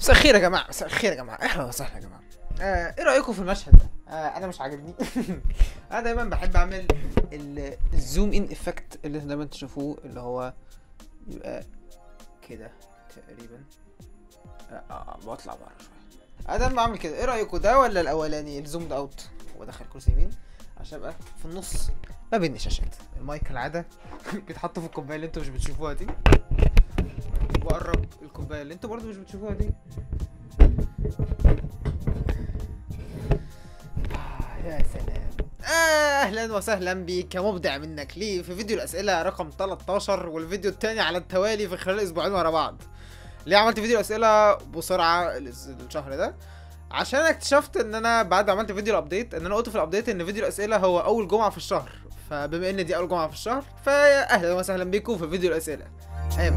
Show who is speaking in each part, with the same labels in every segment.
Speaker 1: مساء الخير يا جماعه مساء الخير يا جماعه اهلا وسهلا يا جماعه آه ايه رايكم في المشهد ده آه انا مش عاجبني انا دايما بحب اعمل ال- الزوم ان افكت اللي دايما تشوفوه اللي هو يبقى كده تقريبا آه, اه بطلع بره شويه انا دايما بعمل كده ايه رايكم ده ولا الاولاني الزوم اوت وادخل كرسي يمين عشان ابقى في النص ما بين الشاشات المايك كالعاده بيتحط في الكوبايه اللي انتوا مش بتشوفوها دي واقرب الكوبايه اللي انتوا برضو مش بتشوفوها دي آه، يا سلام اهلا وسهلا بك يا مبدع منك لي في فيديو الاسئله رقم 13 والفيديو الثاني على التوالي في خلال اسبوعين ورا بعض ليه عملت فيديو الاسئله بسرعه الأس- الشهر ده عشان أنا اكتشفت ان انا بعد ما عملت فيديو الابديت ان انا قلت في الابديت ان فيديو الاسئله هو اول جمعه في الشهر فبما ان دي اول جمعه في الشهر فاهلا وسهلا بكم في فيديو الاسئله ايوه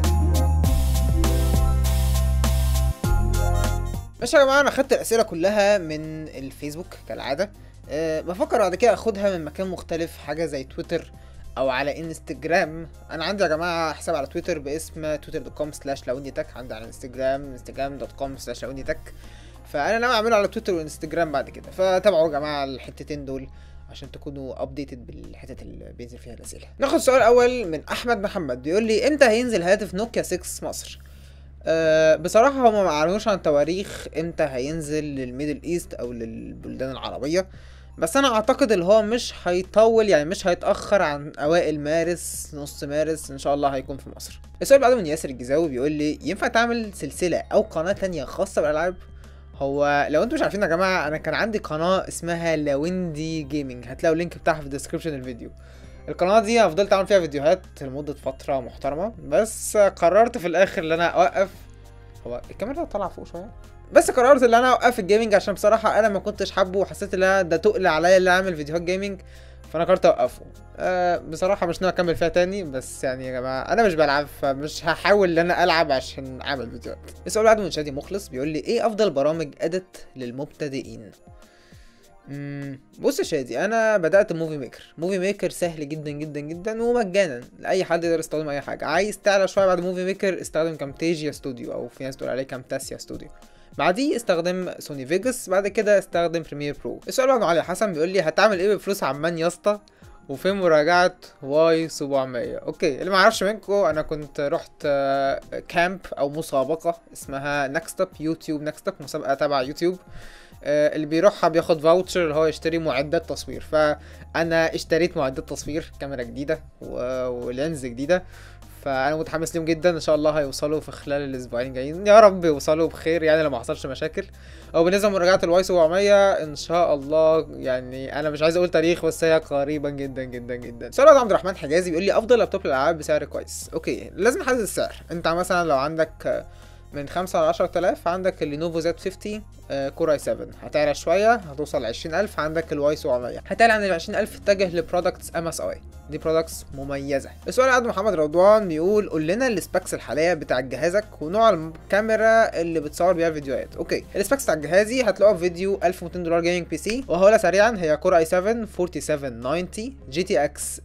Speaker 1: ماشي يا جماعه انا خدت الاسئله كلها من الفيسبوك كالعاده أه بفكر بعد كده اخدها من مكان مختلف حاجه زي تويتر او على انستجرام انا عندي يا جماعه حساب على تويتر باسم تويتر دوت كوم سلاش لاوني تك عندي على انستجرام انستجرام دوت كوم سلاش لاوني تك فانا ناوي اعمله على تويتر وانستجرام بعد كده فتابعوا يا جماعه الحتتين دول عشان تكونوا ابديتد بالحتت اللي بينزل فيها الاسئله ناخد السؤال الاول من احمد محمد بيقول لي امتى هينزل هاتف نوكيا 6 مصر أه بصراحة هما ما اعلنوش عن تواريخ امتى هينزل للميدل ايست او للبلدان العربية بس انا اعتقد اللي هو مش هيطول يعني مش هيتأخر عن اوائل مارس نص مارس ان شاء الله هيكون في مصر السؤال بعده من ياسر الجزاوي بيقول لي ينفع تعمل سلسلة او قناة تانية خاصة بالالعاب هو لو انتم مش عارفين يا جماعة انا كان عندي قناة اسمها لاويندي جيمنج هتلاقوا اللينك بتاعها في الديسكربشن الفيديو القناة دي انا فضلت اعمل فيها فيديوهات لمدة فترة محترمة بس قررت في الاخر ان انا اوقف هو الكاميرا طالعة فوق شوية بس قررت ان انا اوقف الجيمنج عشان بصراحة انا ما كنتش حابه وحسيت ان أنا ده تقل عليا اللي اعمل فيديوهات جيمنج فانا قررت اوقفه أه بصراحة مش ناوي اكمل فيها تاني بس يعني يا جماعة انا مش بلعب فمش هحاول ان انا العب عشان اعمل فيديوهات السؤال اللي بعده من شادي مخلص بيقول لي ايه افضل برامج ادت للمبتدئين مم، بص يا شادي انا بدات موفي ميكر موفي ميكر سهل جدا جدا جدا ومجانا لاي حد يقدر يستخدم اي حاجه عايز تعلى شويه بعد موفي ميكر استخدم كامتيجيا ستوديو او في ناس تقول عليه كامتاسيا ستوديو بعديه استخدم سوني فيجاس بعد كده استخدم بريمير برو السؤال بعده علي حسن بيقول لي هتعمل ايه بفلوس عمان يا اسطى وفين مراجعة واي 700 اوكي اللي ما يعرفش منكم انا كنت رحت آه، كامب او مسابقة اسمها نكست اب يوتيوب نكست اب مسابقة تبع يوتيوب آه، اللي بيروحها بياخد فاوتشر اللي هو يشتري معدات تصوير فانا اشتريت معدات تصوير كاميرا جديده و- ولينز جديده فانا متحمس ليهم جدا ان شاء الله هيوصلوا في خلال الاسبوعين الجايين يا رب يوصلوا بخير يعني لو ما حصلش مشاكل او بالنسبه لمراجعه الواي 700 ان شاء الله يعني انا مش عايز اقول تاريخ بس هي قريبا جدا جدا جدا سؤال عبد الرحمن حجازي بيقول لي افضل لابتوب للالعاب بسعر كويس اوكي لازم نحدد السعر انت مثلا لو عندك آه، من 5 ل 10000 عندك اللينوفو زد 50 آه، كور اي 7 هتعلى شويه هتوصل ل 20000 عندك الواي 700 هتعلى عن ال 20000 اتجه لبرودكتس ام اس اي دي برودكتس مميزه السؤال عند محمد رضوان بيقول قول لنا السبيكس الحاليه بتاع جهازك ونوع الكاميرا اللي بتصور بيها الفيديوهات اوكي السبيكس بتاع جهازي هتلاقوها في فيديو 1200 دولار جيمنج بي سي وهقولها سريعا هي كور اي 7 4790 جي تي اكس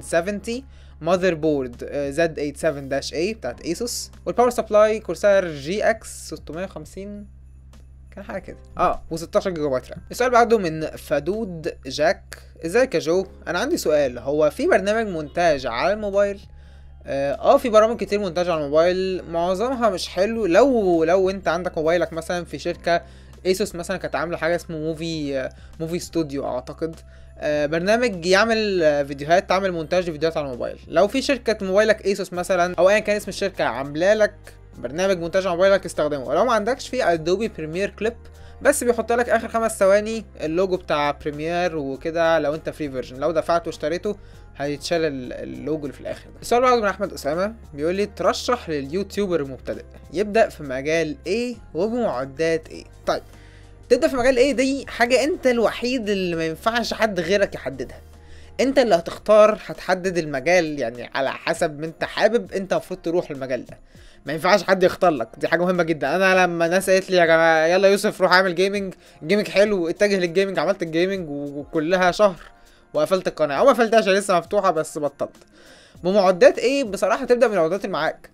Speaker 1: 970 ماذر بورد زد 87 a بتاعت ايسوس والباور سبلاي كورساير جي اكس 650 كان حاجه كده اه و16 جيجا بايت رام السؤال بعده من فدود جاك ازيك يا جو انا عندي سؤال هو في برنامج مونتاج على الموبايل اه آه، في برامج كتير مونتاج على الموبايل معظمها مش حلو لو لو انت عندك موبايلك مثلا في شركه ايسوس مثلا كانت عامله حاجه اسمه موفي آه، موفي ستوديو اعتقد آه، برنامج يعمل آه، فيديوهات تعمل مونتاج لفيديوهات على الموبايل لو في شركه موبايلك ايسوس مثلا او ايا كان اسم الشركه عامله لك برنامج مونتاج على موبايلك استخدمه لو ما عندكش في ادوبي بريمير كليب بس بيحط لك اخر خمس ثواني اللوجو بتاع بريمير وكده لو انت فري فيرجن لو دفعت واشتريته هيتشال ال- اللوجو اللي في الاخر ده السؤال بعده من احمد اسامه بيقول لي ترشح لليوتيوبر المبتدئ يبدا في مجال ايه وبمعدات ايه طيب تبدا في مجال ايه دي حاجه انت الوحيد اللي ما ينفعش حد غيرك يحددها انت اللي هتختار هتحدد المجال يعني على حسب ما انت حابب انت المفروض تروح المجال ده ما ينفعش حد يختار لك دي حاجه مهمه جدا انا لما ناس قالت لي يا جماعه يلا يوسف روح اعمل جيمنج جيمنج حلو اتجه للجيمنج عملت الجيمنج وكلها شهر وقفلت القناه او ما قفلتهاش لسه مفتوحه بس بطلت بمعدات ايه بصراحه تبدا من المعدات اللي معاك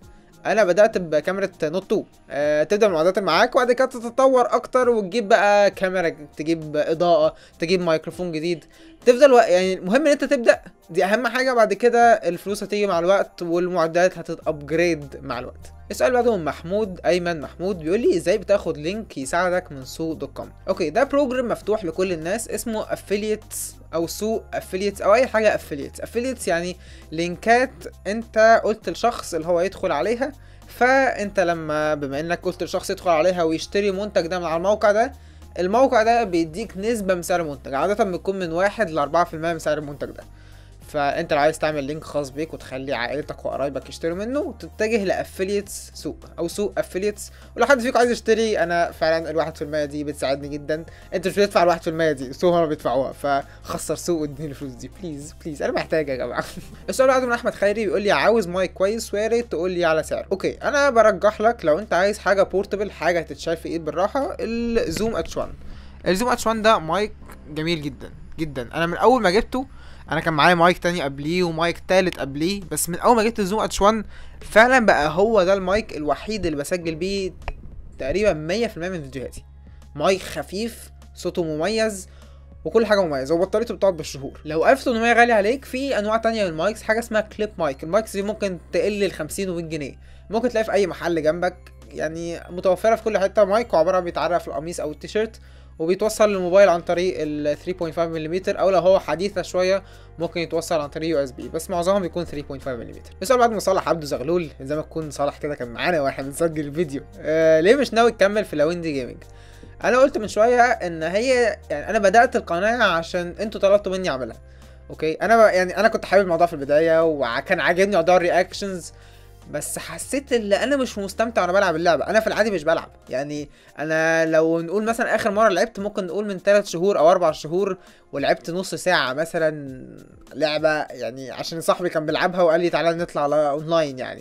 Speaker 1: انا بدات بكاميرا نوت 2 أه تبدا المعدات اللي معاك وبعد كده تتطور اكتر وتجيب بقى كاميرا تجيب اضاءه تجيب ميكروفون جديد تفضل و... يعني المهم ان انت تبدا دي اهم حاجه بعد كده الفلوس هتيجي مع الوقت والمعدات هتتابجريد مع الوقت السؤال بعده من محمود ايمن محمود بيقول لي ازاي بتاخد لينك يساعدك من سوق دوت كوم اوكي ده بروجرام مفتوح لكل الناس اسمه افيليتس او سوق افيليتس او اي حاجه افيليتس افيليتس يعني لينكات انت قلت لشخص اللي هو يدخل عليها فانت لما بما انك قلت لشخص يدخل عليها ويشتري منتج ده من على الموقع ده الموقع ده بيديك نسبة من سعر المنتج عادة بتكون من واحد لأربعة في المية من سعر المنتج ده فانت لو عايز تعمل لينك خاص بيك وتخلي عائلتك وقرايبك يشتروا منه تتجه لافيليتس سوق او سوق افيليتس ولو حد فيكم عايز يشتري انا فعلا الواحد في المية دي بتساعدني جدا انت مش بتدفع الواحد في المية دي سوق هما بيدفعوها فخسر سوق واديني الفلوس دي بليز بليز انا محتاج يا جماعه السؤال بعده من احمد خيري بيقول لي عاوز مايك كويس ويا ريت تقول لي على سعر اوكي انا برجح لك لو انت عايز حاجه بورتبل حاجه تتشال في ايد بالراحه الزوم اتش 1 الزوم اتش 1 ده مايك جميل جدا جدا انا من اول ما جبته انا كان معايا مايك تاني قبليه ومايك تالت قبليه بس من اول ما جبت الزوم اتش 1 فعلا بقى هو ده المايك الوحيد اللي بسجل بيه تقريبا 100% من فيديوهاتي مايك خفيف صوته مميز وكل حاجه مميزه وبطاريته بتقعد بالشهور لو 1800 غالي عليك في انواع تانية من المايكس حاجه اسمها كليب مايك المايكس دي ممكن تقل ال 50 و 100 جنيه ممكن تلاقي في اي محل جنبك يعني متوفره في كل حته مايك وعباره بيتعرف في القميص او التيشيرت وبيتوصل للموبايل عن طريق ال 3.5 ملم او لو هو حديثه شويه ممكن يتوصل عن طريق يو اس بي بس معظمهم بيكون 3.5 ملم السؤال بعد ما صالح عبده زغلول زي ما تكون صالح كده كان معانا واحنا بنسجل الفيديو آه ليه مش ناوي تكمل في لاويندي جيمنج انا قلت من شويه ان هي يعني انا بدات القناه عشان انتوا طلبتوا مني اعملها اوكي انا يعني انا كنت حابب الموضوع في البدايه وكان عاجبني موضوع الرياكشنز بس حسيت ان انا مش مستمتع وانا بلعب اللعبه انا في العادي مش بلعب يعني انا لو نقول مثلا اخر مره لعبت ممكن نقول من 3 شهور او 4 شهور ولعبت نص ساعه مثلا لعبه يعني عشان صاحبي كان بيلعبها وقال لي تعالى نطلع على اونلاين يعني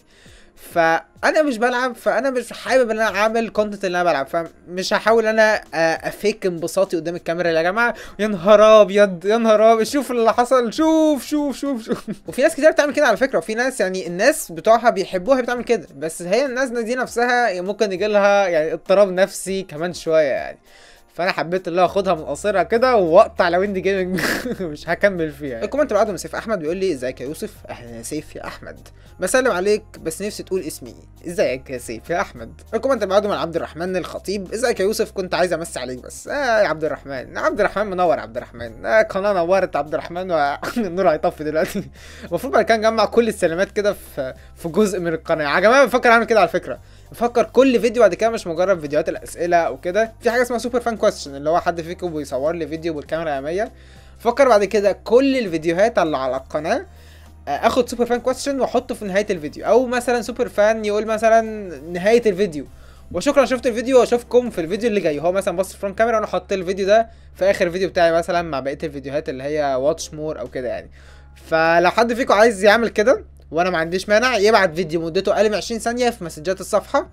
Speaker 1: فانا مش بلعب فانا مش حابب ان انا اعمل كونتنت اللي انا بلعب فمش هحاول انا افيك انبساطي قدام الكاميرا يا جماعه يا نهار ابيض يا نهار ابيض شوف اللي حصل شوف شوف شوف شوف وفي ناس كتير بتعمل كده على فكره وفي ناس يعني الناس بتوعها بيحبوها بتعمل كده بس هي الناس دي نفسها ممكن يجي لها يعني اضطراب نفسي كمان شويه يعني فانا حبيت اللي هو اخدها من قصيرها كده واقطع لو اندي جيمنج مش هكمل فيها يعني. الكومنت اللي بعده من سيف احمد بيقول لي ازيك يا يوسف اهلا يا سيف يا احمد بسلم عليك بس نفسي تقول اسمي ازيك يا سيف يا احمد الكومنت اللي بعده من عبد الرحمن الخطيب ازيك يا يوسف كنت عايز امسي عليك بس اه يا عبد الرحمن عبد الرحمن منور عبد الرحمن آه قناه نورت عبد الرحمن والنور هيطفي دلوقتي المفروض بعد كده نجمع كل السلامات كده في في جزء من القناه يا جماعه بفكر اعمل كده على فكره بفكر كل فيديو بعد كده مش مجرد فيديوهات الاسئله او كده في حاجه اسمها سوبر فان كويستشن اللي هو حد فيكم بيصور لي فيديو بالكاميرا الاماميه فكر بعد كده كل الفيديوهات اللي على القناه اخد سوبر فان كويستشن واحطه في نهايه الفيديو او مثلا سوبر فان يقول مثلا نهايه الفيديو وشكرا شفت الفيديو واشوفكم في الفيديو اللي جاي هو مثلا بص فرونت كاميرا وانا احط الفيديو ده في اخر الفيديو بتاعي مثلا مع بقيه الفيديوهات اللي هي واتش مور او كده يعني فلو حد فيكم عايز يعمل كده وانا ما عنديش مانع يبعت فيديو مدته اقل من 20 ثانيه في مسجات الصفحه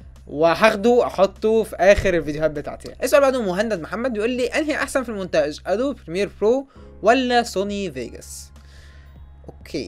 Speaker 1: وهاخده احطه في اخر الفيديوهات بتاعتي السؤال بعده مهند محمد بيقول لي انهي احسن في المونتاج ادوب بريمير برو ولا سوني فيجاس اوكي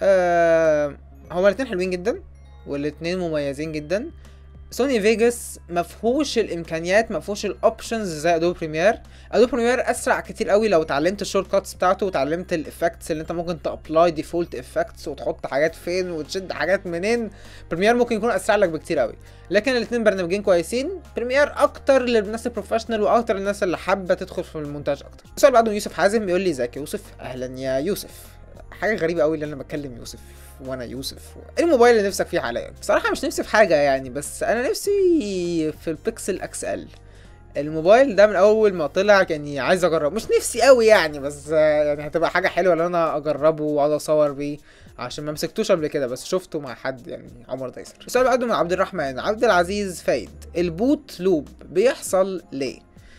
Speaker 1: آه هما الاثنين حلوين جدا والاثنين مميزين جدا سوني فيجاس مفهوش الامكانيات مفهوش الاوبشنز زي ادوب بريمير ادوب بريمير اسرع كتير قوي لو اتعلمت الشورت كاتس بتاعته وتعلمت الافكتس اللي انت ممكن تابلاي ديفولت افكتس وتحط حاجات فين وتشد حاجات منين بريمير ممكن يكون اسرع لك بكتير قوي لكن الاثنين برنامجين كويسين بريمير اكتر للناس البروفيشنال واكتر الناس اللي حابه تدخل في المونتاج اكتر السؤال بعده يوسف حازم بيقول لي ازيك يا يوسف اهلا يا يوسف حاجه غريبه قوي اللي انا بتكلم يوسف وانا يوسف ايه الموبايل اللي نفسك فيه حاليا بصراحه مش نفسي في حاجه يعني بس انا نفسي في البيكسل اكس ال الموبايل ده من اول ما طلع يعني عايز اجربه مش نفسي قوي يعني بس يعني هتبقى حاجه حلوه ان انا اجربه واقعد اصور بيه عشان ما مسكتوش قبل كده بس شفته مع حد يعني عمر دايسر السؤال بعده من عبد الرحمن عبد العزيز فايد البوت لوب بيحصل ليه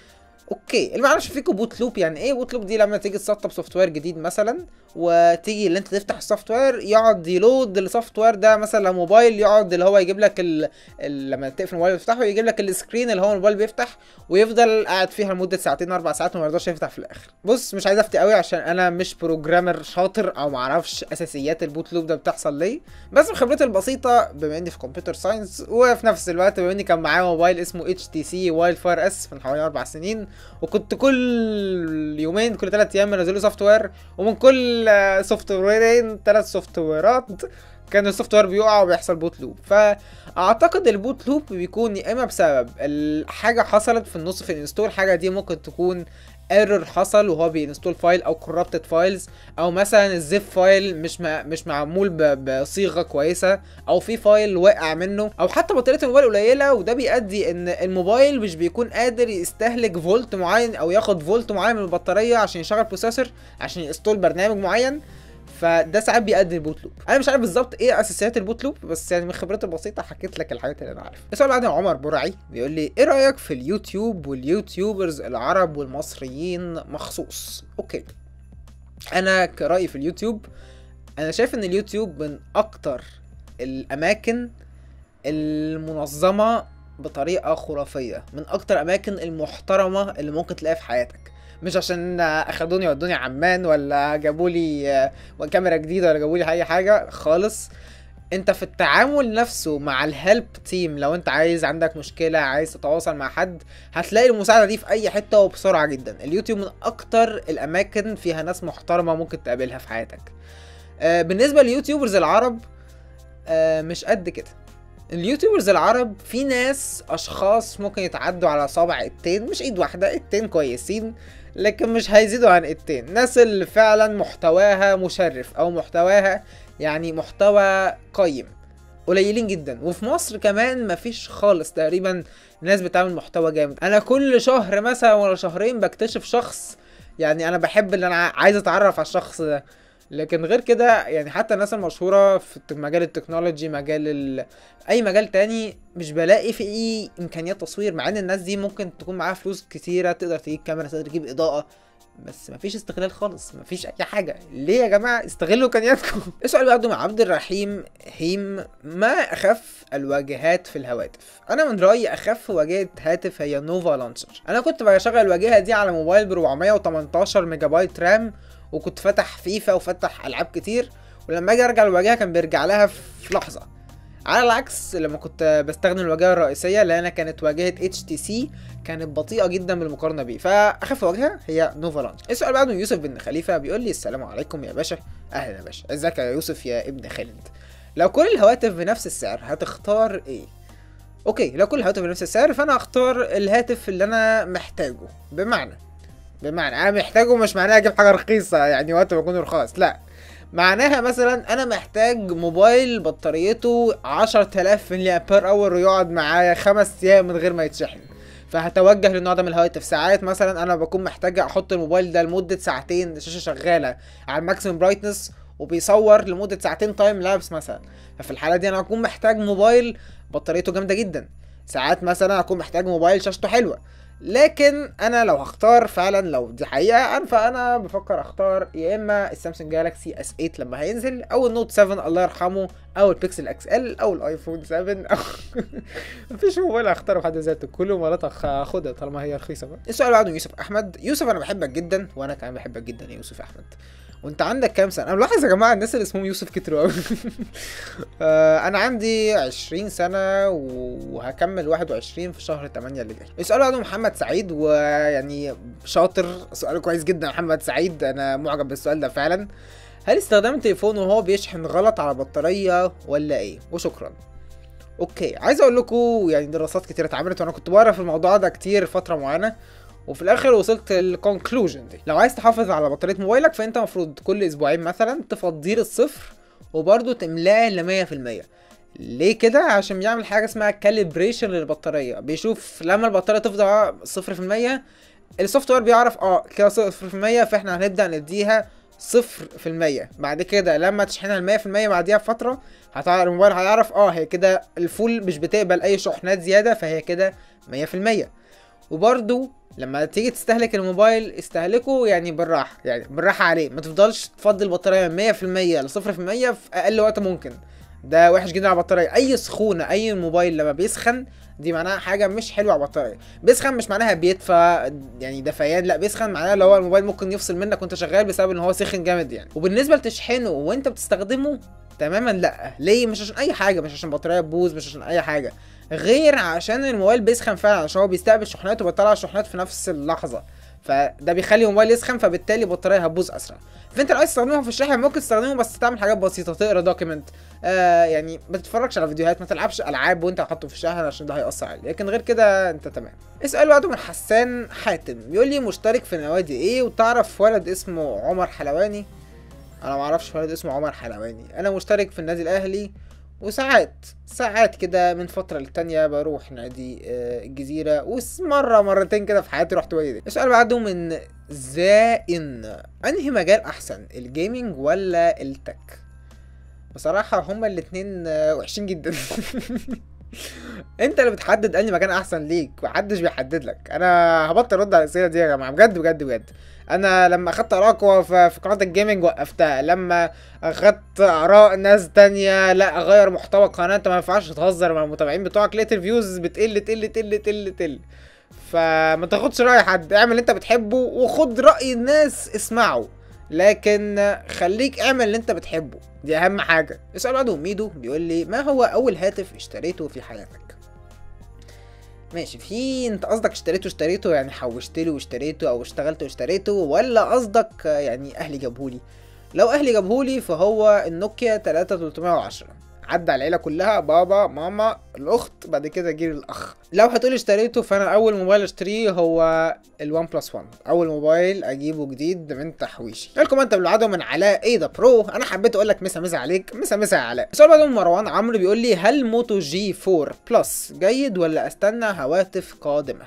Speaker 1: اوكي اللي ما يعرفش فيكم بوت لوب يعني ايه بوت لوب دي لما تيجي تسطب سوفت وير جديد مثلا وتيجي اللي انت تفتح السوفت وير يقعد يلود السوفت وير ده مثلا لو موبايل يقعد اللي هو يجيب لك ال... ال... لما تقفل الموبايل وتفتحه يجيب لك السكرين اللي هو الموبايل بيفتح ويفضل قاعد فيها لمده ساعتين اربع ساعات وما يرضاش يفتح في الاخر بص مش عايز افتي قوي عشان انا مش بروجرامر شاطر او ما اعرفش اساسيات البوت لوب ده بتحصل ليه بس بخبرتي البسيطه بما اني في كمبيوتر ساينس وفي نفس الوقت بما اني كان معايا موبايل اسمه اتش تي سي وايلد فاير اس من حوالي اربع سنين وكنت كل يومين كل ثلاث ايام منزله سوفت وير ومن كل سوفت ويرين ثلاث سوفت ويرات كان السوفت وير بيقع وبيحصل بوت لوب فاعتقد البوت لوب بيكون يا اما بسبب الحاجه حصلت في النص في الانستول الحاجه دي ممكن تكون ايرور حصل وهو بينستول فايل او كوربتد فايلز او مثلا الزيب فايل مش ما مش معمول بصيغه كويسه او في فايل واقع منه او حتى بطاريه الموبايل قليله وده بيؤدي ان الموبايل مش بيكون قادر يستهلك فولت معين او ياخد فولت معين من البطاريه عشان يشغل بروسيسور عشان ينستول برنامج معين فده ساعات بيؤدي البوت لوب انا مش عارف بالظبط ايه اساسيات البوت لوب بس يعني من خبرتي البسيطه حكيت لك الحاجات اللي انا عارفها السؤال بعد عمر برعي بيقول لي ايه رايك في اليوتيوب واليوتيوبرز العرب والمصريين مخصوص اوكي انا كرايي في اليوتيوب انا شايف ان اليوتيوب من اكتر الاماكن المنظمه بطريقه خرافيه من اكتر الاماكن المحترمه اللي ممكن تلاقيها في حياتك مش عشان اخدوني ودوني عمان ولا جابوا لي كاميرا جديده ولا جابوا لي اي حاجه خالص انت في التعامل نفسه مع الهيلب تيم لو انت عايز عندك مشكله عايز تتواصل مع حد هتلاقي المساعده دي في اي حته وبسرعه جدا اليوتيوب من اكتر الاماكن فيها ناس محترمه ممكن تقابلها في حياتك آه بالنسبه لليوتيوبرز العرب آه مش قد كده اليوتيوبرز العرب في ناس اشخاص ممكن يتعدوا على صابع ايدتين مش ايد واحده ايدتين كويسين لكن مش هيزيدوا عن ايدتين ناس اللي فعلا محتواها مشرف او محتواها يعني محتوى قيم قليلين جدا وفي مصر كمان مفيش خالص تقريبا ناس بتعمل محتوى جامد انا كل شهر مثلا ولا شهرين بكتشف شخص يعني انا بحب ان انا عايز اتعرف على الشخص ده لكن غير كده يعني حتى الناس المشهوره في مجال التكنولوجي مجال ال... اي مجال تاني مش بلاقي في اي امكانيات تصوير مع ان الناس دي ممكن تكون معاها فلوس كتيره تقدر تجيب كاميرا تقدر تجيب اضاءه بس مفيش استغلال خالص مفيش اي حاجه ليه يا جماعه استغلوا امكانياتكم السؤال برضه مع عبد الرحيم هيم ما اخف الواجهات في الهواتف انا من رايي اخف واجهه هاتف هي نوفا لانشر انا كنت بشغل الواجهه دي على موبايل ب 418 ميجا بايت رام وكنت فاتح فيفا وفتح العاب كتير ولما اجي ارجع الواجهه كان بيرجع لها في لحظه على العكس لما كنت بستخدم الواجهه الرئيسيه اللي انا كانت واجهه اتش تي سي كانت بطيئه جدا بالمقارنه بيه فاخف واجهه هي نوفا لانش السؤال بعده من يوسف بن خليفه بيقول لي السلام عليكم يا باشا اهلا يا باشا ازيك يا يوسف يا ابن خالد لو كل الهواتف بنفس السعر هتختار ايه اوكي لو كل الهواتف بنفس السعر فانا هختار الهاتف اللي انا محتاجه بمعنى بمعنى انا محتاجه مش معناه اجيب حاجه رخيصه يعني وقت ما يكون رخاص لا معناها مثلا انا محتاج موبايل بطاريته 10000 ملي امبير اور ويقعد معايا خمس ايام من غير ما يتشحن فهتوجه للنوع ده من الهواتف ساعات مثلا انا بكون محتاج احط الموبايل ده لمده ساعتين الشاشه شغاله على الماكسيمم برايتنس وبيصور لمده ساعتين تايم لابس مثلا ففي الحاله دي انا هكون محتاج موبايل بطاريته جامده جدا ساعات مثلا هكون محتاج موبايل شاشته حلوه لكن انا لو هختار فعلا لو دي حقيقه انا فانا بفكر اختار يا اما السامسونج جالاكسي اس 8 لما هينزل او النوت 7 الله يرحمه او البيكسل اكس ال او الايفون 7 او مفيش موبايل هختاره في حد ذاته كل موبايلات هاخدها طالما هي رخيصه بقى السؤال اللي بعده يوسف احمد يوسف انا بحبك جدا وانا كمان بحبك جدا يا يوسف احمد وانت عندك كام سنه انا ملاحظ يا جماعه الناس اللي اسمهم يوسف كتروا قوي آه انا عندي 20 سنه وهكمل 21 في شهر 8 اللي جاي السؤال بعده محمد سعيد ويعني شاطر سؤال كويس جدا محمد سعيد انا معجب بالسؤال ده فعلا هل استخدام التليفون وهو بيشحن غلط على البطاريه ولا ايه وشكرا اوكي عايز اقول لكم يعني دراسات كتير اتعملت وانا كنت بقرا في الموضوع ده كتير فتره معينه وفي الاخر وصلت للكونكلوجن دي لو عايز تحافظ على بطاريه موبايلك فانت المفروض كل اسبوعين مثلا تفضيه للصفر وبرده تملاه ل 100% ليه كده عشان بيعمل حاجه اسمها كاليبريشن للبطاريه بيشوف لما البطاريه تفضل صفر في المية السوفت وير بيعرف اه كده صفر في المية فاحنا هنبدا نديها صفر في المية بعد كده لما تشحنها المية في المية بعديها بفترة هتعرف الموبايل هيعرف اه هي كده الفول مش بتقبل اي شحنات زيادة فهي كده مية في المية وبرده لما تيجي تستهلك الموبايل استهلكه يعني بالراحه يعني بالراحه عليه ما تفضلش تفضي البطاريه من 100% ل 0% في اقل وقت ممكن ده وحش جدا على البطاريه اي سخونه اي موبايل لما بيسخن دي معناها حاجه مش حلوه على البطاريه بيسخن مش معناها بيدفى يعني دفيان لا بيسخن معناها اللي هو الموبايل ممكن يفصل منك وانت شغال بسبب ان هو سخن جامد يعني وبالنسبه لتشحنه وانت بتستخدمه تماما لا ليه مش عشان اي حاجه مش عشان البطاريه تبوظ مش عشان اي حاجه غير عشان الموبايل بيسخن فعلا عشان هو بيستقبل شحنات وبيطلع شحنات في نفس اللحظه فده بيخلي الموبايل يسخن فبالتالي البطاريه هتبوظ اسرع فانت لو عايز تستخدمه في الشاحن ممكن تستخدمه بس تعمل حاجات بسيطه تقرا دوكيمنت آه يعني ما تتفرجش على فيديوهات ما تلعبش العاب وانت حاطه في الشاحن عشان ده هيأثر عليك لكن غير كده انت تمام السؤال بعده من حسان حاتم بيقول لي مشترك في نوادي ايه وتعرف ولد اسمه عمر حلواني انا ما اعرفش ولد اسمه عمر حلواني انا مشترك في النادي الاهلي وساعات ساعات كده من فترة للتانية بروح نادي آه، الجزيرة ومرة مرتين كده في حياتي رحت وادي السؤال بعده من زائن انهي مجال احسن الجيمنج ولا التك بصراحة هما الاتنين آه، وحشين جدا انت اللي بتحدد انهي مكان احسن ليك محدش بيحدد لك انا هبطل ارد على الاسئله دي يا جماعه بجد بجد بجد انا لما اخدت اراء في في قناه الجيمنج وقفتها لما اخدت اراء ناس تانية لا اغير محتوى القناه انت ما ينفعش تهزر مع المتابعين بتوعك لقيت الفيوز بتقل تقل تقل تقل تقل فما تاخدش راي حد اعمل اللي انت بتحبه وخد راي الناس اسمعه لكن خليك اعمل اللي انت بتحبه دي اهم حاجه السؤال بعده ميدو بيقول لي ما هو اول هاتف اشتريته في حياتك ماشي في انت قصدك اشتريته اشتريته يعني حوشت له واشتريته او اشتغلت واشتريته ولا قصدك يعني اهلي جابهولي لو اهلي جابهولي فهو النوكيا 3310 عدى على العيله كلها بابا ماما الاخت بعد كده جه الاخ لو هتقولي اشتريته فانا اول موبايل اشتريه هو الوان بلس 1 اول موبايل اجيبه جديد من تحويشي الكومنت اللي بعده من علاء ايه ده برو انا حبيت اقول لك مسا مسا عليك مسا مسا يا علاء السؤال بعده من مروان عمرو بيقول لي هل موتو جي 4 بلس جيد ولا استنى هواتف قادمه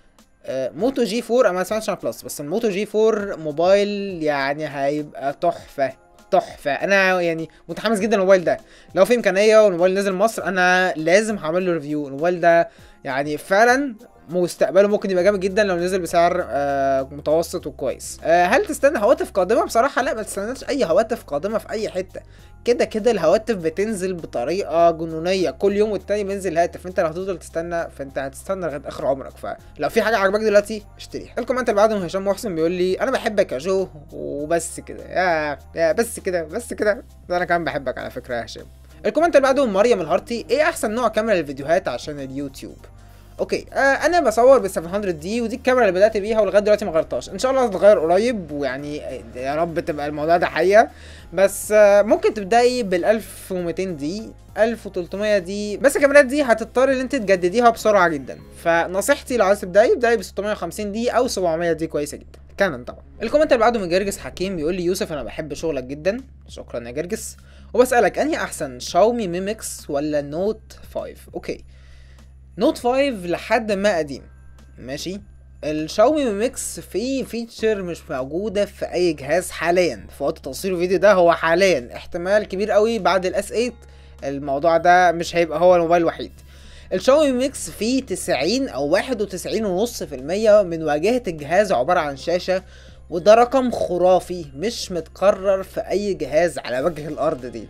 Speaker 1: آه، موتو جي 4 انا ما سمعتش عن بلس بس الموتو جي 4 موبايل يعني هيبقى تحفه تحفه انا يعني متحمس جدا للموبايل ده لو في امكانيه والموبايل نزل مصر انا لازم هعمل له ريفيو الموبايل ده يعني فعلا مستقبله ممكن يبقى جامد جدا لو نزل بسعر آه متوسط وكويس آه هل تستنى هواتف قادمه بصراحه لا ما تستناش اي هواتف قادمه في اي حته كده كده الهواتف بتنزل بطريقه جنونيه كل يوم والتاني بينزل هاتف انت لو هتفضل تستنى فانت هتستنى لغايه اخر عمرك فلو في حاجه عجبك دلوقتي اشتريها الكومنت اللي بعده من هشام محسن بيقول لي انا بحبك يا جو وبس كده يا يا بس كده بس كده ده انا كمان بحبك على فكره يا هشام الكومنت اللي بعده من مريم الهارتي ايه احسن نوع كاميرا للفيديوهات عشان اليوتيوب اوكي آه انا بصور بال 700 دي ودي الكاميرا اللي بدات بيها ولغايه دلوقتي ما غيرتهاش ان شاء الله هتتغير قريب ويعني آه، يا رب تبقى الموضوع ده حقيقه بس آه ممكن تبداي بال 1200 دي 1300 دي بس الكاميرات دي هتضطر ان انت تجدديها بسرعه جدا فنصيحتي لو عايز تبداي ابداي ب 650 دي او 700 دي كويسه جدا كانون طبعا الكومنت اللي بعده من جرجس حكيم بيقول لي يوسف انا بحب شغلك جدا شكرا يا جرجس وبسالك انهي احسن شاومي ميمكس ولا نوت 5 اوكي نوت 5 لحد ما قديم ماشي الشاومي ميكس فيه فيتشر مش موجودة في أي جهاز حاليا في وقت تصوير الفيديو ده هو حاليا احتمال كبير قوي بعد الاس 8 الموضوع ده مش هيبقى هو الموبايل الوحيد الشاومي ميكس فيه 90 او 91 ونص في المية من واجهة الجهاز عبارة عن شاشة وده رقم خرافي مش متكرر في اي جهاز على وجه الارض دي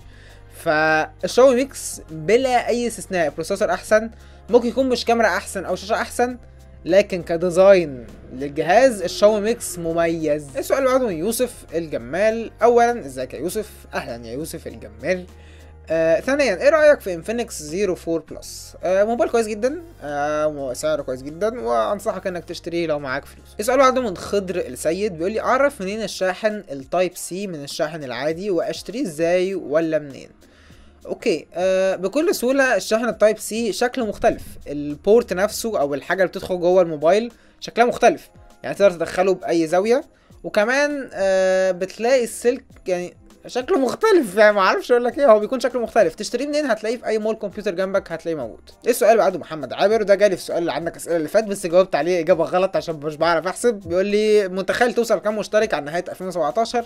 Speaker 1: فالشاومي ميكس بلا اي استثناء بروسيسور احسن ممكن يكون مش كاميرا احسن او شاشه احسن لكن كديزاين للجهاز الشاومي ميكس مميز السؤال اللي بعده من يوسف الجمال اولا ازيك يا يوسف اهلا يا يوسف الجمال آه، ثانيا ايه رايك في انفينكس 04 بلس آه، موبايل كويس جدا آه، سعره كويس جدا وانصحك انك تشتريه لو معاك فلوس السؤال اللي بعده من خضر السيد بيقول لي اعرف منين الشاحن التايب سي من الشاحن العادي واشتريه ازاي ولا منين اوكي آه بكل سهوله الشاحن التايب سي شكله مختلف البورت نفسه او الحاجه اللي بتدخل جوه الموبايل شكلها مختلف يعني تقدر تدخله باي زاويه وكمان آه بتلاقي السلك يعني شكله مختلف يعني ما اعرفش اقول لك ايه هو بيكون شكله مختلف تشتريه منين هتلاقيه في اي مول كمبيوتر جنبك هتلاقيه موجود ايه السؤال اللي بعده محمد عابر ده جالي في السؤال اللي عندك اسئله اللي فات بس جاوبت عليه اجابه غلط عشان مش بعرف احسب بيقول لي متخيل توصل كام مشترك على نهايه 2017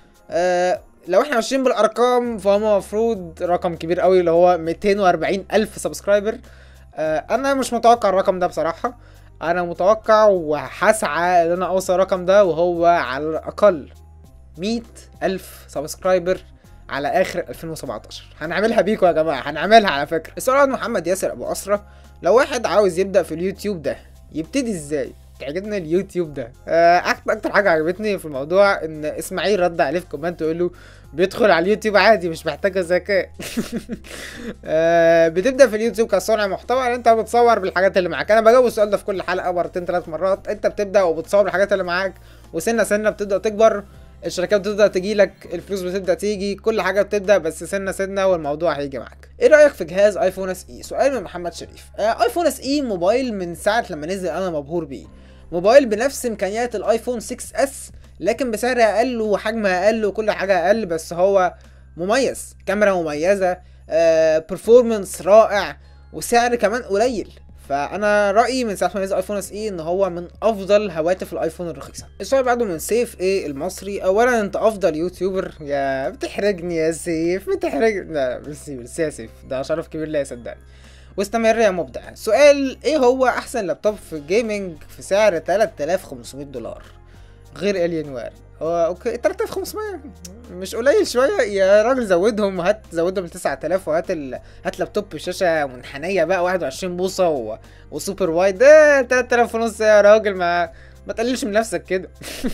Speaker 1: آه لو احنا ماشيين بالارقام فهو المفروض رقم كبير قوي اللي هو 240 الف سبسكرايبر آه انا مش متوقع الرقم ده بصراحه انا متوقع وهسعى ان انا اوصل الرقم ده وهو على الاقل مية الف سبسكرايبر على اخر 2017 هنعملها بيكم يا جماعه هنعملها على فكره السؤال عن محمد ياسر ابو اسره لو واحد عاوز يبدا في اليوتيوب ده يبتدي ازاي عجبني اليوتيوب ده آه، أكتر, اكتر حاجه عجبتني في الموضوع ان اسماعيل رد عليه في كومنت ويقول له بيدخل على اليوتيوب عادي مش محتاجه ذكاء آه، بتبدا في اليوتيوب كصانع محتوى انت بتصور بالحاجات اللي معاك انا بجاوب السؤال ده في كل حلقه مرتين ثلاث مرات انت بتبدا وبتصور بالحاجات اللي معاك وسنه سنه بتبدا تكبر الشركات بتبدا تجي لك الفلوس بتبدا تيجي كل حاجه بتبدا بس سنه سنه والموضوع هيجي معاك ايه رايك في جهاز ايفون اس اي سؤال من محمد شريف آه ايفون اس اي موبايل من ساعه لما نزل انا مبهور بيه موبايل بنفس امكانيات الايفون 6 اس لكن بسعر اقل وحجم اقل وكل حاجه اقل بس هو مميز كاميرا مميزه برفورمانس آه رائع وسعر كمان قليل فانا رايي من ساعه ما نزل ايفون اس اي ان هو من افضل هواتف الايفون الرخيصه السؤال بعده من سيف ايه المصري اولا انت افضل يوتيوبر يا بتحرجني يا سيف بتحرجني لا ميرسي ميرسي يا سيف ده شرف كبير ليا صدقني واستمر يا مبدع سؤال ايه هو احسن لابتوب في الجيمنج في سعر 3500 دولار غير الين وير هو اوكي 3500 مش قليل شويه يا راجل زودهم هات زودهم ل 9000 وهات ال... هات لابتوب بشاشه منحنيه بقى 21 بوصه و... وسوبر وايد ده 3000 ونص يا راجل ما ما تقللش من نفسك كده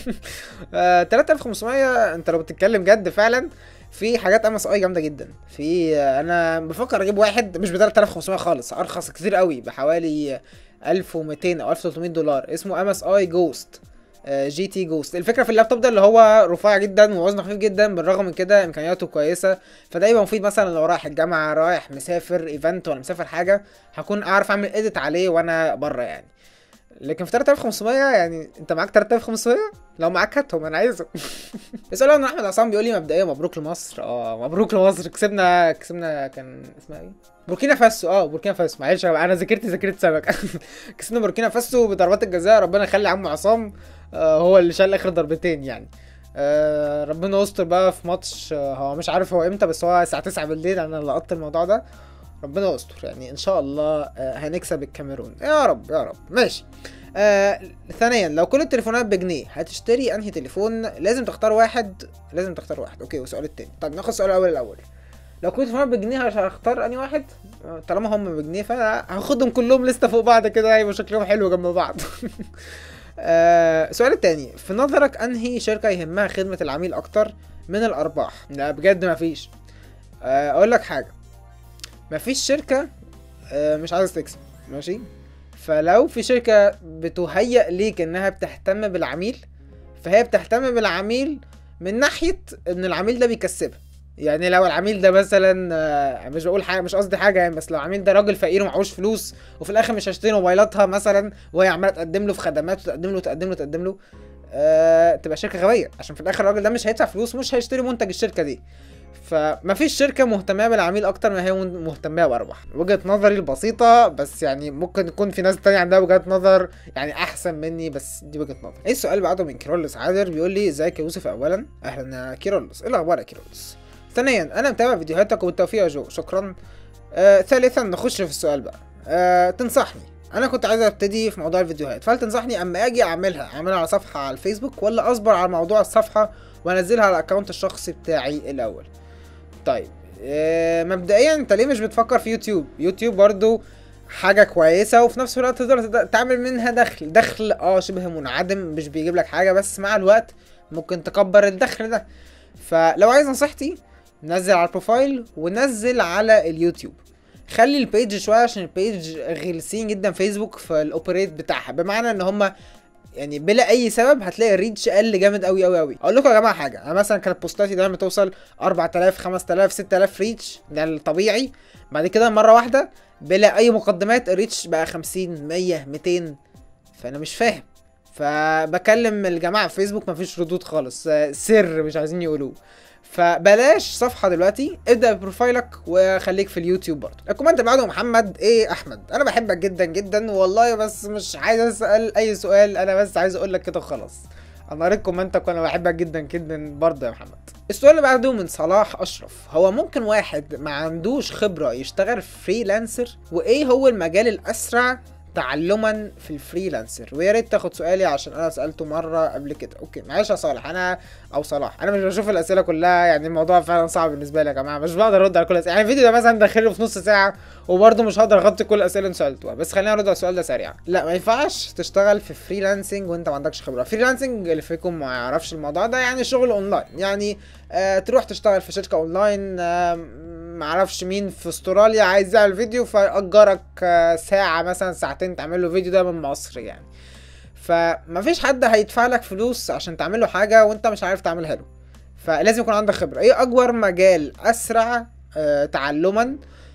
Speaker 1: 3500 انت لو بتتكلم جد فعلا في حاجات ام اس اي جامده جدا في انا بفكر اجيب واحد مش ب 3500 خالص ارخص كتير قوي بحوالي 1200 او 1300 دولار اسمه ام اس اي جوست جي تي جوست الفكره في اللابتوب ده اللي هو رفيع جدا ووزنه خفيف جدا بالرغم من كده امكانياته كويسه فده يبقى مفيد مثلا لو رايح الجامعه رايح مسافر ايفنت ولا مسافر حاجه هكون اعرف اعمل اديت عليه وانا بره يعني لكن في 3500 يعني انت معاك 3500 لو معاك هاتهم انا عايزهم السؤال عن احمد عصام بيقول لي مبدئيا مبروك لمصر اه مبروك لمصر كسبنا كسبنا كان اسمها ايه بوركينا فاسو اه بوركينا فاسو معلش انا ذاكرتي ذاكرت سمك كسبنا بوركينا فاسو بضربات الجزاء ربنا يخلي عمو عصام آه هو اللي شال اخر ضربتين يعني آه ربنا يستر بقى في ماتش آه هو مش عارف هو امتى بس هو الساعه 9 بالليل انا لقطت الموضوع ده ربنا يستر يعني ان شاء الله آه هنكسب الكاميرون يا رب يا رب ماشي آه ثانيا لو كل التليفونات بجنيه هتشتري انهي تليفون لازم تختار واحد لازم تختار واحد اوكي والسؤال التاني طب ناخد السؤال الاول الاول لو كل التليفونات بجنيه هختار انهي واحد طالما هم بجنيه فهاخدهم كلهم لسه فوق بعض كده هيبقوا شكلهم حلو جنب بعض آه السؤال التاني في نظرك انهي شركه يهمها خدمه العميل اكتر من الارباح لا بجد مفيش آه اقول لك حاجه مفيش شركه آه مش عايز تكسب ماشي فلو في شركة بتهيأ ليك انها بتهتم بالعميل فهي بتهتم بالعميل من ناحية ان العميل ده بيكسبها يعني لو العميل ده مثلا مش بقول حاجه مش قصدي حاجه يعني بس لو العميل ده راجل فقير ومعهوش فلوس وفي الاخر مش هيشتري موبايلاتها مثلا وهي عماله تقدم له في خدمات وتقدم له وتقدم له وتقدم له آه تبقى شركه غبيه عشان في الاخر الراجل ده مش هيدفع فلوس مش هيشتري منتج الشركه دي فمفيش شركة مهتمة بالعميل أكتر ما هي مهتمة بأرباح وجهة نظري البسيطة بس يعني ممكن يكون في ناس تانية عندها وجهة نظر يعني أحسن مني بس دي وجهة نظر إيه السؤال بعده من كيرولس عادر بيقول لي ازيك يا يوسف أولا أهلا يا كيرولس إيه الأخبار يا كيرولس ثانيا أنا متابع فيديوهاتك وبالتوفيق يا جو شكرا آه ثالثا نخش في السؤال بقى آه تنصحني انا كنت عايز ابتدي في موضوع الفيديوهات فهل تنصحني اما اجي اعملها اعملها على صفحه على الفيسبوك ولا اصبر على موضوع الصفحه وانزلها على الاكونت الشخصي بتاعي الاول طيب آه مبدئيا انت ليه مش بتفكر في يوتيوب يوتيوب برضو حاجة كويسة وفي نفس الوقت تقدر تعمل منها دخل دخل اه شبه منعدم مش بيجيب لك حاجة بس مع الوقت ممكن تكبر الدخل ده فلو عايز نصيحتي نزل على البروفايل ونزل على اليوتيوب خلي البيج شويه عشان البيج غلسين جدا فيسبوك في الاوبريت بتاعها بمعنى ان هما يعني بلا اي سبب هتلاقي الريتش قل جامد قوي قوي قوي اقول لكم يا جماعه حاجه انا مثلا كانت بوستاتي دايما توصل 4000 5000 6000 ريتش ده الطبيعي بعد كده مره واحده بلا اي مقدمات الريتش بقى 50 100 200 فانا مش فاهم فبكلم الجماعه في فيسبوك مفيش ردود خالص سر مش عايزين يقولوه فبلاش صفحه دلوقتي ابدا بروفايلك وخليك في اليوتيوب برضه الكومنت اللي بعده محمد ايه احمد انا بحبك جدا جدا والله بس مش عايز اسال اي سؤال انا بس عايز اقول لك كده وخلاص انا قريت كومنتك وانا بحبك جدا جدا برضه يا محمد السؤال اللي بعده من صلاح اشرف هو ممكن واحد ما عندوش خبره يشتغل فريلانسر وايه هو المجال الاسرع تعلما في الفريلانسر ويا ريت تاخد سؤالي عشان انا سالته مره قبل كده اوكي معلش يا صالح انا او صلاح انا مش بشوف الاسئله كلها يعني الموضوع فعلا صعب بالنسبه لي يا جماعه مش بقدر ارد على كل الاسئله يعني الفيديو ده مثلا داخله في نص ساعه وبرده مش هقدر اغطي كل الاسئله اللي سالتوها بس خلينا نرد على السؤال ده سريعا لا ما ينفعش تشتغل في فريلانسنج وانت ما عندكش خبره فريلانسنج اللي فيكم ما يعرفش الموضوع ده يعني شغل اونلاين يعني آه تروح تشتغل في شركه اونلاين آه معرفش مين في استراليا عايز يعمل فيديو فيأجرك آه، ساعة مثلا ساعتين تعمل له فيديو ده من مصر يعني فمفيش حد هيدفع لك فلوس عشان تعمل له حاجة وانت مش عارف تعملها له فلازم يكون عندك خبرة ايه اكبر مجال اسرع آه تعلما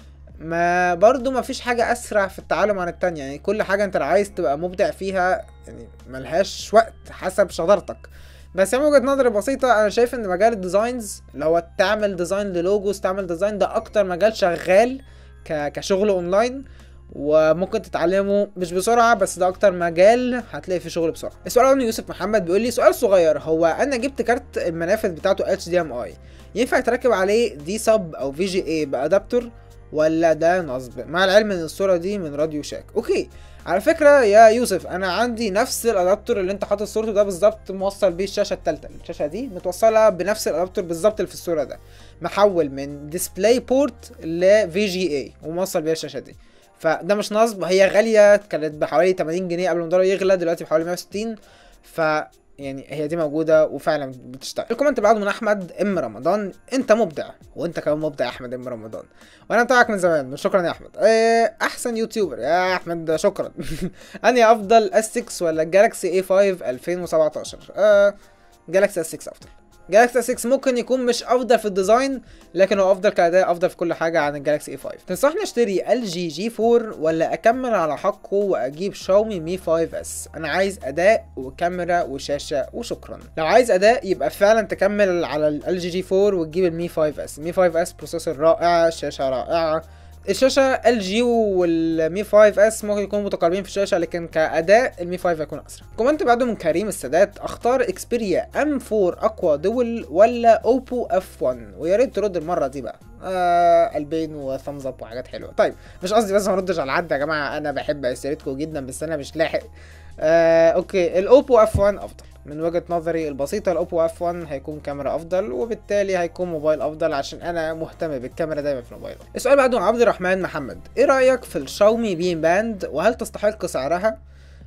Speaker 1: ما برضو ما فيش حاجة أسرع في التعلم عن التانية يعني كل حاجة أنت لو عايز تبقى مبدع فيها يعني ملهاش وقت حسب شطارتك بس من وجهة نظري بسيطة أنا شايف إن مجال الديزاينز اللي هو تعمل ديزاين للوجوز تعمل ديزاين ده أكتر مجال شغال ك... كشغل أونلاين وممكن تتعلمه مش بسرعة بس ده أكتر مجال هتلاقي فيه شغل بسرعة السؤال من يوسف محمد بيقول لي سؤال صغير هو أنا جبت كارت المنافذ بتاعته HDMI ينفع يتركب عليه دي سب أو في جي اي بأدابتر ولا ده نصب مع العلم ان الصورة دي من راديو شاك اوكي على فكرة يا يوسف انا عندي نفس الادابتر اللي انت حاطط صورته ده بالظبط موصل بيه الشاشة التالتة الشاشة دي متوصلة بنفس الادابتر بالظبط اللي في الصورة ده محول من ديسبلاي بورت ل في جي اي وموصل بيها الشاشة دي فده مش نصب هي غالية كانت بحوالي 80 جنيه قبل ما الدولار يغلى دلوقتي بحوالي 160 ف يعني هي دي موجوده وفعلا بتشتغل الكومنت بعده من احمد ام رمضان انت مبدع وانت كمان مبدع يا احمد ام رمضان وانا متابعك من زمان شكرا يا احمد اه احسن يوتيوبر يا احمد شكرا اني افضل اس 6 ولا جالاكسي اي 5 2017 اه جالاكسي اس 6 افضل جالاكسي اس 6 ممكن يكون مش افضل في الديزاين لكن هو افضل كاداء افضل في كل حاجه عن الجالاكسي اي 5 تنصحني اشتري ال جي جي 4 ولا اكمل على حقه واجيب شاومي مي 5 اس انا عايز اداء وكاميرا وشاشه وشكرا لو عايز اداء يبقى فعلا تكمل على ال جي جي 4 وتجيب المي 5 اس المي 5 اس بروسيسور رائع شاشه رائعه الشاشه ال جي والمي 5 اس ممكن يكونوا متقاربين في الشاشه لكن كاداء المي 5 هيكون اسرع كومنت بعده من كريم السادات اختار اكسبيريا ام 4 اقوى دول ولا اوبو اف 1 ويا ريت ترد المره دي بقى آه قلبين وثامز اب وحاجات حلوه طيب مش قصدي بس ما ردش على حد يا جماعه انا بحب اسئلتكم جدا بس انا مش لاحق آه اوكي الاوبو اف 1 افضل من وجهة نظري البسيطة الاوبو اف 1 هيكون كاميرا افضل وبالتالي هيكون موبايل افضل عشان انا مهتم بالكاميرا دايما في الموبايل السؤال بعده من عبد الرحمن محمد ايه رأيك في الشاومي بين باند وهل تستحق سعرها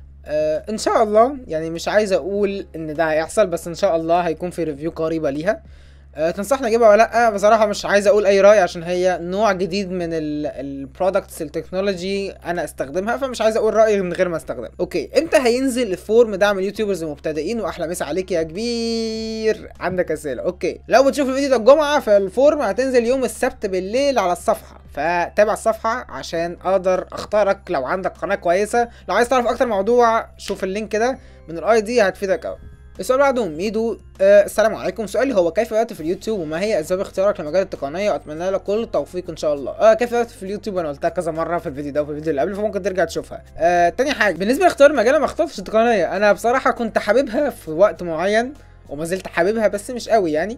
Speaker 1: آه ان شاء الله يعني مش عايز اقول ان ده هيحصل بس ان شاء الله هيكون في ريفيو قريبة ليها أه تنصحني اجيبها ولا لا بصراحه مش عايز اقول اي راي عشان هي نوع جديد من البرودكتس التكنولوجي انا استخدمها فمش عايز اقول رايي من غير ما استخدمها اوكي امتى هينزل الفورم دعم اليوتيوبرز المبتدئين واحلى مسا عليك يا كبير عندك اسئله اوكي لو بتشوف الفيديو ده الجمعه فالفورم هتنزل يوم السبت بالليل على الصفحه فتابع الصفحة عشان اقدر اختارك لو عندك قناة كويسة لو عايز تعرف اكتر موضوع شوف اللينك ده من الاي دي هتفيدك اوي السؤال بعده ميدو آه السلام عليكم سؤالي هو كيف بدأت في اليوتيوب وما هي اسباب اختيارك لمجال التقنية واتمنى لك كل التوفيق ان شاء الله آه كيف بدأت في اليوتيوب انا قلتها كذا مرة في الفيديو ده وفي الفيديو اللي قبله فممكن ترجع تشوفها آه تاني حاجة بالنسبة لاختيار المجال أنا ما اخترتش التقنية انا بصراحة كنت حاببها في وقت معين وما زلت حاببها بس مش قوي يعني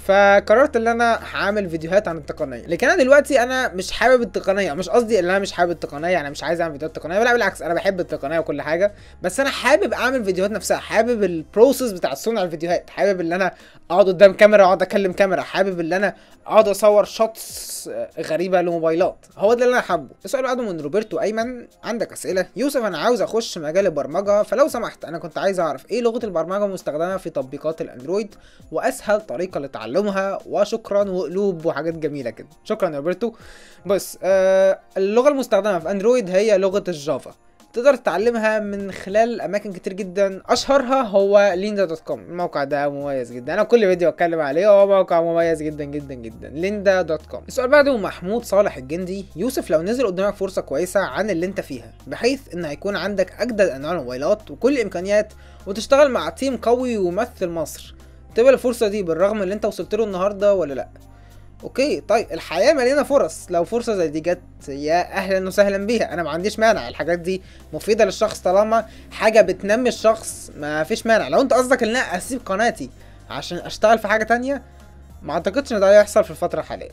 Speaker 1: فقررت ان انا هعمل فيديوهات عن التقنيه لكن انا دلوقتي انا مش حابب التقنيه مش قصدي ان انا مش حابب التقنيه انا مش عايز اعمل فيديوهات تقنيه لا بالعكس انا بحب التقنيه وكل حاجه بس انا حابب اعمل فيديوهات نفسها حابب البروسيس بتاع صنع الفيديوهات حابب ان انا اقعد قدام كاميرا اقعد اكلم كاميرا حابب ان انا اقعد اصور شوتس غريبه لموبايلات هو ده اللي انا حابه السؤال بعده من روبرتو ايمن عندك اسئله يوسف انا عاوز اخش مجال البرمجه فلو سمحت انا كنت عايز اعرف ايه لغه البرمجه المستخدمه في تطبيقات الاندرويد واسهل طريقه لتعلمها وشكرا وقلوب وحاجات جميله كده شكرا يا روبرتو بص آه اللغه المستخدمه في اندرويد هي لغه الجافا تقدر تتعلمها من خلال اماكن كتير جدا اشهرها هو ليندا دوت كوم الموقع ده مميز جدا انا كل فيديو اتكلم عليه هو موقع مميز جدا جدا جدا ليندا دوت كوم السؤال بعده محمود صالح الجندي يوسف لو نزل قدامك فرصه كويسه عن اللي انت فيها بحيث ان هيكون عندك اجدد انواع الموبايلات وكل الامكانيات وتشتغل مع تيم قوي ويمثل مصر تبقى الفرصه دي بالرغم من اللي انت وصلت له النهارده ولا لا اوكي طيب الحياه مليانه فرص لو فرصه زي دي جت يا اهلا وسهلا بيها انا ما عنديش مانع الحاجات دي مفيده للشخص طالما حاجه بتنمي الشخص ما فيش مانع لو انت قصدك ان انا اسيب قناتي عشان اشتغل في حاجه تانية ما اعتقدش ان ده هيحصل في الفتره الحاليه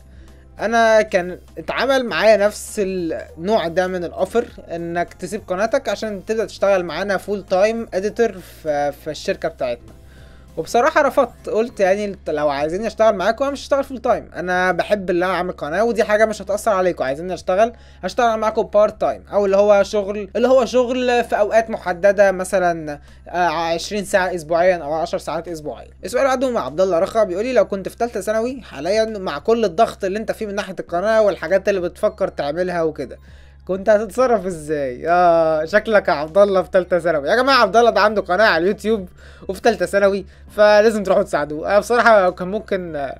Speaker 1: انا كان اتعمل معايا نفس النوع ده من الاوفر انك تسيب قناتك عشان تبدا تشتغل معانا فول تايم اديتور في, في الشركه بتاعتنا وبصراحه رفضت قلت يعني لو عايزين اشتغل معاكم انا مش هشتغل فول تايم انا بحب اللي انا اعمل قناه ودي حاجه مش هتاثر عليكم عايزين اشتغل هشتغل معاكم بارت تايم او اللي هو شغل اللي هو شغل في اوقات محدده مثلا آه، 20 ساعه اسبوعيا او 10 ساعات اسبوعيا السؤال اللي بعده مع عبد الله رخا بيقول لي لو كنت في ثالثه ثانوي حاليا مع كل الضغط اللي انت فيه من ناحيه القناه والحاجات اللي بتفكر تعملها وكده كنت هتتصرف ازاي؟ اه شكلك يا عبد الله في ثالثه ثانوي يا جماعه عبد الله ده عنده قناه على اليوتيوب وفي ثالثه ثانوي فلازم تروحوا تساعدوه انا بصراحه كان ممكن آه،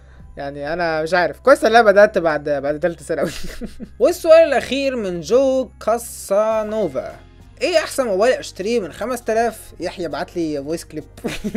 Speaker 1: يعني انا مش عارف كويس ان انا بدات بعد بعد ثالثه ثانوي والسؤال الاخير من جو كاسانوفا ايه احسن موبايل اشتريه من 5000 يحيى بعت لي فويس كليب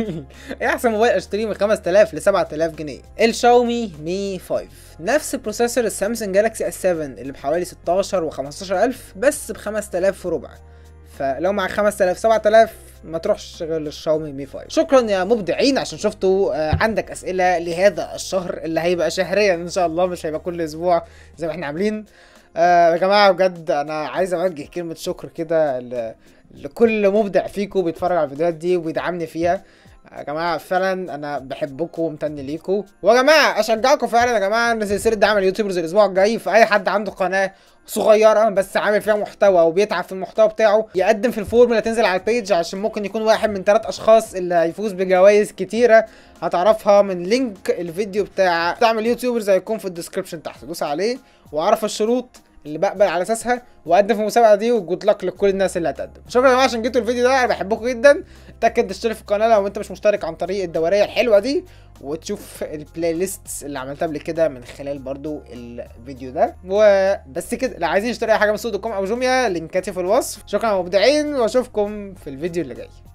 Speaker 1: ايه احسن موبايل اشتريه من 5000 ل 7000 جنيه الشاومي مي 5 نفس بروسيسور السامسونج جالاكسي اس 7 اللي بحوالي 16 و15000 بس ب 5000 وربع فلو معاك 5000 7000 ما تروحش غير للشاومي مي 5 شكرا يا مبدعين عشان شفتوا آه، عندك اسئله لهذا الشهر اللي هيبقى شهريا ان شاء الله مش هيبقى كل اسبوع زي ما احنا عاملين آه يا جماعه بجد انا عايز اوجه كلمه شكر كده ل... لكل مبدع فيكم بيتفرج على الفيديوهات دي وبيدعمني فيها يا جماعه فعلا انا بحبكم وممتن ليكم ويا جماعه اشجعكم فعلا يا جماعه ان سلسله دعم اليوتيوبرز الاسبوع الجاي في اي حد عنده قناه صغيره بس عامل فيها محتوى وبيتعب في المحتوى بتاعه يقدم في الفورم اللي هتنزل على البيج عشان ممكن يكون واحد من ثلاث اشخاص اللي هيفوز بجوائز كتيره هتعرفها من لينك الفيديو بتاع دعم اليوتيوبرز هيكون في الديسكربشن تحت دوس عليه واعرف الشروط اللي بقبل على اساسها واقدم في المسابقه دي وجود لك لكل الناس اللي هتقدم شكرا يا جماعه عشان جيتوا الفيديو ده انا بحبكم جدا اتاكد تشترك في القناه لو انت مش مشترك عن طريق الدوريه الحلوه دي وتشوف البلاي ليست اللي عملتها قبل كده من خلال برضو الفيديو ده وبس كده لو عايزين تشتري اي حاجه من سوق دوت كوم او جوميا لينكاتي في الوصف شكرا يا مبدعين واشوفكم في الفيديو اللي جاي